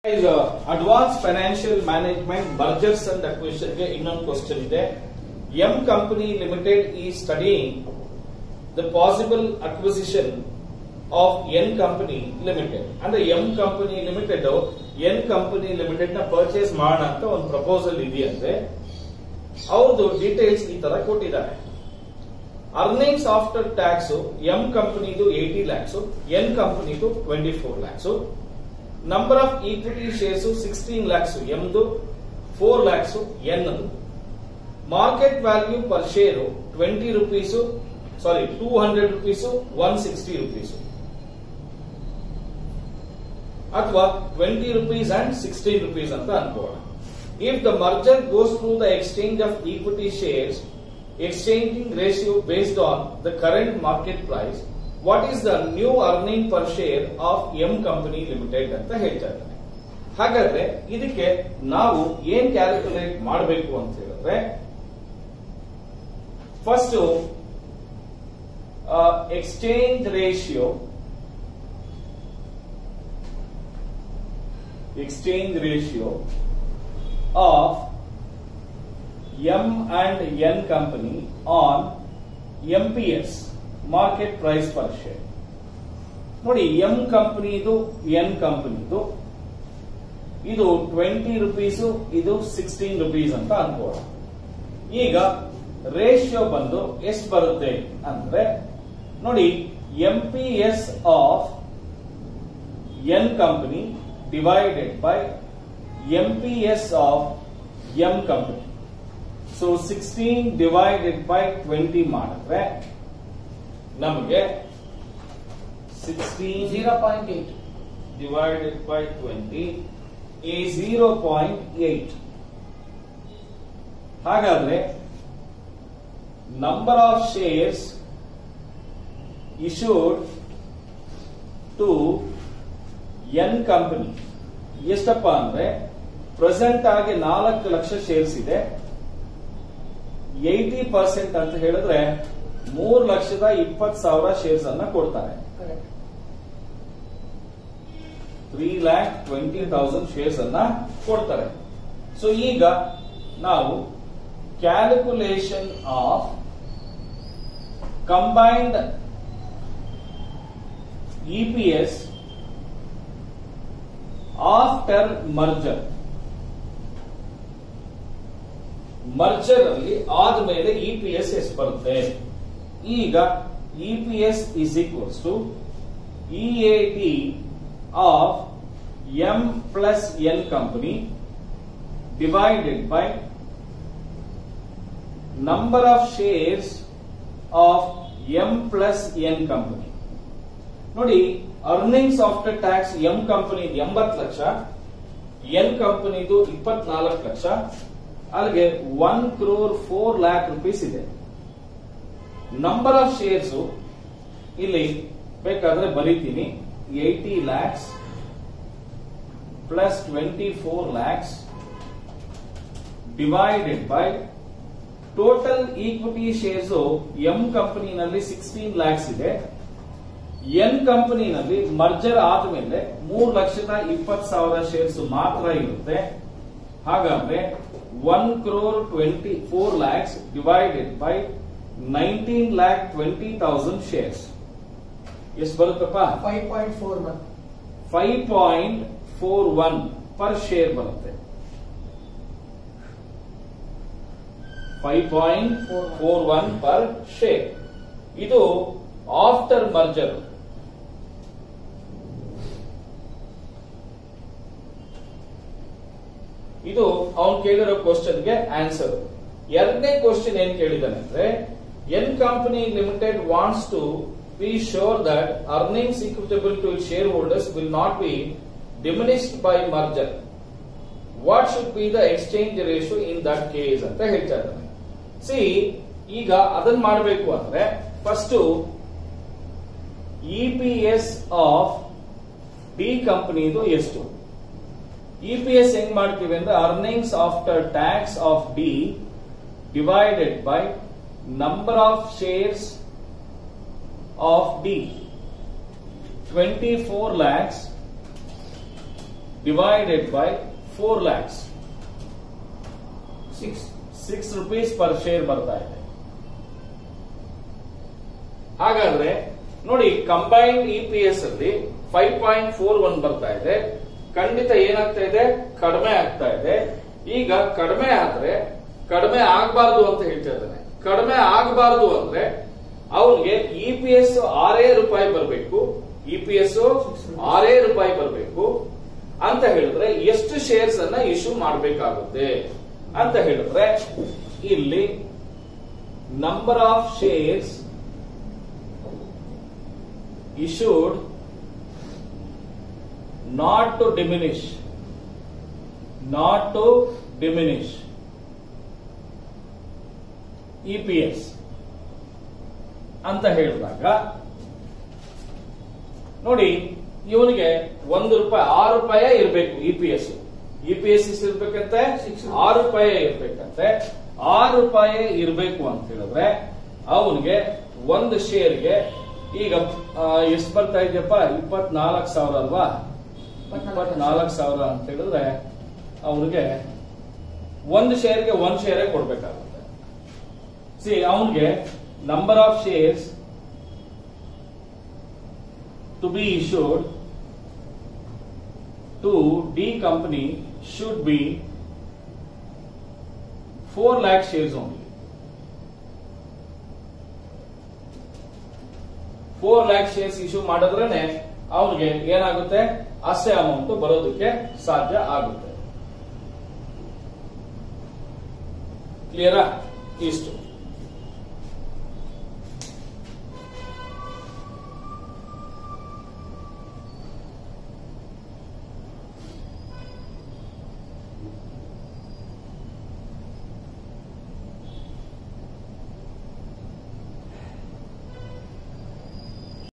Advance financial management mergers and acquisition ಗೆ ಇನ್ನೊಂದು question ಇದೆ ಎಂ ಕಂಪನಿ ಲಿಮಿಟೆಡ್ ಈ studying the possible acquisition of N company limited ಅಂದ್ರೆ M company limited N company limited ನ purchase ಮಾಡೋಣ ಅಂತ ಒಂದು ಪ್ರಪೋಸಲ್ ಇದೆಯಂತೆ ಅವ್ರದ್ದು ಡೀಟೇಲ್ಸ್ ಈ ತರ ಕೊಟ್ಟಿದ್ದಾರೆ ಅರ್ನಿಂಗ್ಸ್ ಆಫ್ಟರ್ ಟ್ಯಾಕ್ಸ್ ಎಂ ಕಂಪನಿದು ಏಟಿ ಲ್ಯಾಕ್ಸ್ ಎನ್ ಕಂಪನಿದು twenty four lakhs number of equity shares sixteen lakhs ಎಮ್ದು four lakhs N market value per share twenty rupees sorry two hundred rupees one sixty rupees ಅಥವಾ twenty rupees and sixteen rupees ಅಂತ ಅನ್ಕೋಣ if the merger goes through the exchange of equity shares exchanging ratio based on the current market price what is the new earning per share of M company limited ಅಂತ ಹೇಳ್ತಾ ಇದ್ದಾರೆ ಹಾಗಾದ್ರೆ ಇದಕ್ಕೆ ನಾವು ಏನ್ calculate ಮಾಡಬೇಕು ಅಂತ ಹೇಳಿದ್ರೆ first exchange ratio exchange ratio of M and N company on MPS market price per share ನೋಡಿ ಎಂ ಕಂಪನಿದು ಎನ್ ಕಂಪನಿದು ಇದು ಟ್ವೆಂಟಿ ರುಪೀಸ್ ಇದು ಸಿಕ್ಸ್ಟೀನ್ ರುಪೀಸ್ ಅಂತ ಅನ್ಕೋಣ ಈಗ ರೇಷಿಯೋ ಬಂದು ಎಷ್ಟು ಬರುತ್ತೆ ಅಂದ್ರೆ ನೋಡಿ M P S of N company divided by M P S of M company so sixteen divided by twenty ಮಾಡಿದ್ರೆ ನಮಗೆ sixteen zero point eight divided by 20 is 0.8 ಹಾಗಾದ್ರೆ number of shares issued to N company ಎಷ್ಟಪ್ಪ ಅಂದ್ರೆ present ಆಗಿ ನಾಲ್ಕು ಲಕ್ಷ shares ಇದೆ eighty percent ಅಂತ ಹೇಳಿದ್ರೆ ಮೂರು ಲಕ್ಷದ ಇಪ್ಪತ್ತು ಸಾವಿರ ಶೇರ್ಸ್ ಅನ್ನ ಕೊಡ್ತಾರೆ correct three lakh twenty thousand shares ಅನ್ನ ಕೊಡ್ತಾರೆ ಸೊ ಈಗ ನಾವು calculation of combined EPS after merger merger ಅಲ್ಲಿ ಆದ್ಮೇಲೆ ಇಪಿಎಸ್ ಎಷ್ಟು ಬರುತ್ತೆ ಈಗ EPS is equals to EAT of M plus N company divided by number of shares of M plus N company. ನೋಡಿ earnings after tax M company ಎಂಬತ್ತು ಲಕ್ಷ N ಕಂಪನಿದು ಇಪ್ಪತ್ನಾಲ್ಕು ಲಕ್ಷ ಅಲ್ಲಿಗೆ one crore four lakh rupees ಇದೆ ನಂಬರ್ ಆಫ್ ಶೇರ್ಸ್ ಇಲ್ಲಿ ಬೇಕಾದ್ರೆ ಬರೀತೀನಿ 80 lakhs plus 24 lakhs divided by total equity shares M ಕಂಪನಿನಲ್ಲಿ ಸಿಕ್ಸ್ಟೀನ್ ಲ್ಯಾಕ್ಸ್ ಇದೆ ಎನ್ ಕಂಪನಿನಲ್ಲಿ ಮರ್ಜರ್ ಆದ್ಮೇಲೆ ಮೂರು ಲಕ್ಷದ ಇಪ್ಪತ್ತು ಸಾವಿರ ಶೇರ್ಸ್ ಮಾತ್ರ ಇರುತ್ತೆ ಹಾಗಾದ್ರೆ one crore twenty four lakhs divided by nineteen lakh twenty thousand shares ಎಷ್ಟು ಬರುತ್ತಪ್ಪ five point four one five point four one per share ಬರುತ್ತೆ five point four one per share ಇದು ಆಫ್ಟರ್ ಮರ್ಜರ್ ಇದು ಅವನು ಕೇಳಿರೋ ಕ್ವಶನ್ಗೆ ಆನ್ಸರ್ ಎರಡನೇ ಕ್ವಶನ್ ಏನ್ ಕೇಳಿದಾನೆ ಅಂದ್ರೆ N company limited wants to be sure that earnings equitable to its shareholders will not be diminished by merger. What should be the exchange ratio in that case ಅಂತ ಹೇಳ್ತಾ ಇದ್ದಾನೆ ಸಿ ಈಗ ಅದನ್ನ ಮಾಡಬೇಕು ಅಂದ್ರೆ first E P S of D ಕಂಪನಿದು ಎಷ್ಟು E P S ಹೆಂಗ್ ಮಾಡ್ತೀವಿ ಅಂದ್ರೆ earnings after tax of D divided by number of shares of D 24 lakhs divided by four lakhs Six. Six rupees per share ಬರ್ತಾ ಇದೆ ಹಾಗಾದ್ರೆ ನೋಡಿ ಕಂಬೈನ್ಡ್ ಇ ಪಿ ಎಸ್ ಅಲ್ಲಿ ಫೈವ್ ಪಾಯಿಂಟ್ ಫೋರ್ ಒನ್ ಬರ್ತಾ ಇದೆ ಖಂಡಿತ ಏನಾಗ್ತಾ ಇದೆ ಕಡಿಮೆ ಆಗ್ತಾ ಇದೆ ಈಗ ಕಡಿಮೆ ಆದ್ರೆ ಕಡಿಮೆ ಆಗಬಾರ್ದು ಅಂತ ಹೇಳ್ತಾ ಇದ್ದಾನೆ ಕಡಿಮೆ ಆಗಬಾರ್ದು ಅಂದ್ರೆ ಅವನಿಗೆ ಇ ಪಿ ಎಸ್ ಆರೇ ರೂಪಾಯಿ ಬರಬೇಕು ಇ ಪಿ ಎಸ್ ಆರೇ ರೂಪಾಯಿ ಬರಬೇಕು ಅಂತ ಹೇಳಿದ್ರೆ ಎಷ್ಟು ಶೇರ್ಸ್ ಅನ್ನ ಇಶ್ಯೂ ಮಾಡಬೇಕಾಗುತ್ತೆ ಅಂತ ಹೇಳಿದ್ರೆ ಇಲ್ಲಿ number of shares issued not to diminish not to diminish EPS ಅಂತ ಹೇಳಿದಾಗ ನೋಡಿ ಇವನಿಗೆ ಒಂದು ರೂಪಾಯಿ ಆರು ರೂಪಾಯಿ ಇರಬೇಕು E P S E P S ಇರ್ಬೇಕಂತೆ ಆರು ರೂಪಾಯಿ ಇರ್ಬೇಕಂತೆ ಆರು ರೂಪಾಯಿ ಇರಬೇಕು ಅಂತ ಹೇಳಿದ್ರೆ ಅವನಿಗೆ ಒಂದು ಶೇರ್ಗೆ ಈಗ ಎಷ್ಟು ಬರ್ತಾ ಇದೆಯಪ್ಪ ಇಪ್ಪತ್ನಾಲ್ಕು ಸಾವಿರ ಅಲ್ವಾ ಇಪ್ಪತ್ನಾಲ್ಕು ಸಾವಿರ ಅಂತ ಹೇಳಿದ್ರೆ ಅವನಿಗೆ ಒಂದು ಶೇರ್ಗೆ ಒಂದ್ ಶೇರೇ ಕೊಡ್ಬೇಕಾಗುತ್ತೆ ಸಿ ಅವನಿಗೆ number of shares to be issued to D company should be four lakh shares only four lakh shares issue ಮಾಡಿದ್ರೇನೆ ಅವನಿಗೆ ಏನಾಗುತ್ತೆ ಅಷ್ಟೇ ಅಮೌಂಟ್ ಬರೋದಕ್ಕೆ ಸಾಧ್ಯ ಆಗುತ್ತೆ ಕ್ಲಿಯರಾ ಇಷ್ಟು